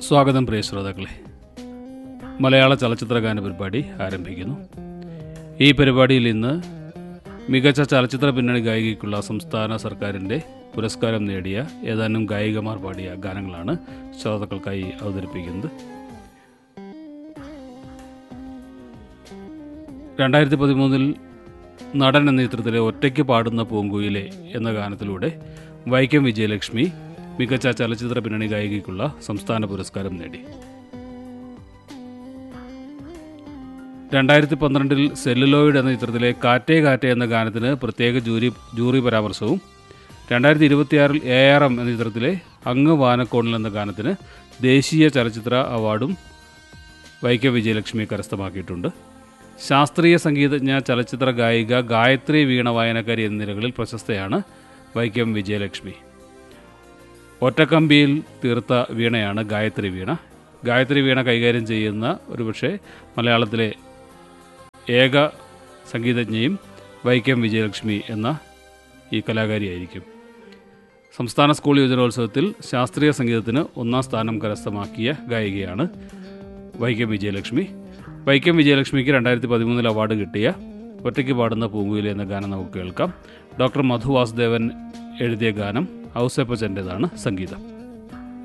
സ്വാഗതം പ്രിയ ശ്രോതാക്കളെ മലയാള ചലച്ചിത്ര ഗാന പരിപാടി ആരംഭിക്കുന്നു ഈ പരിപാടിയിൽ ഇന്ന് മികച്ച ചലച്ചിത്ര പിന്നണി ഗായികയ്ക്കുള്ള സംസ്ഥാന സർക്കാരിൻ്റെ പുരസ്കാരം നേടിയ ഏതാനും ഗായികമാർ പാടിയ ഗാനങ്ങളാണ് ശ്രോതാക്കൾക്കായി അവതരിപ്പിക്കുന്നത് രണ്ടായിരത്തി പതിമൂന്നിൽ നടൻ എന്ന ചിത്രത്തിലെ ഒറ്റയ്ക്ക് പാടുന്ന പൂങ്കുയിലെ എന്ന ഗാനത്തിലൂടെ വൈക്കം വിജയലക്ഷ്മി മികച്ച ചലച്ചിത്ര പിന്നണി ഗായികയ്ക്കുള്ള സംസ്ഥാന പുരസ്കാരം നേടി രണ്ടായിരത്തി പന്ത്രണ്ടിൽ സെല്ലുലോയിഡ് എന്ന ചിത്രത്തിലെ കാറ്റേ കാറ്റേ എന്ന ഗാനത്തിന് പ്രത്യേക ജൂറി ജൂറി പരാമർശവും രണ്ടായിരത്തി ഇരുപത്തിയാറിൽ എ ആർ എം എന്ന ചിത്രത്തിലെ അങ്ങ് വാനക്കോണിൽ എന്ന ഗാനത്തിന് ദേശീയ ചലച്ചിത്ര അവാർഡും വൈക്കം വിജയലക്ഷ്മി കരസ്ഥമാക്കിയിട്ടുണ്ട് ശാസ്ത്രീയ സംഗീതജ്ഞ ചലച്ചിത്ര ഗായിക ഗായത്രി വീണ വായനക്കാരി എന്നീ നിലകളിൽ പ്രശസ്തയാണ് വൈക്കം വിജയലക്ഷ്മി ഒറ്റക്കമ്പിയിൽ തീർത്ത വീണയാണ് ഗായത്രി വീണ ഗായത്രി വീണ കൈകാര്യം ചെയ്യുന്ന ഒരുപക്ഷെ മലയാളത്തിലെ ഏക സംഗീതജ്ഞയും വൈക്കം വിജയലക്ഷ്മി എന്ന ഈ കലാകാരിയായിരിക്കും സംസ്ഥാന സ്കൂൾ യുവജനോത്സവത്തിൽ ശാസ്ത്രീയ സംഗീതത്തിന് ഒന്നാം സ്ഥാനം കരസ്ഥമാക്കിയ ഗായികയാണ് വൈക്കം വിജയലക്ഷ്മി വൈക്കം വിജയലക്ഷ്മിക്ക് രണ്ടായിരത്തി പതിമൂന്നിൽ അവാർഡ് കിട്ടിയ ഒറ്റയ്ക്ക് പാടുന്ന പൂങ്കുയിലെ എന്ന ഗാനം നമുക്ക് കേൾക്കാം ഡോക്ടർ മധു വാസുദേവൻ എഴുതിയ ഗാനം ഔസേപ്പച്ചൻ്റെതാണ് സംഗീതം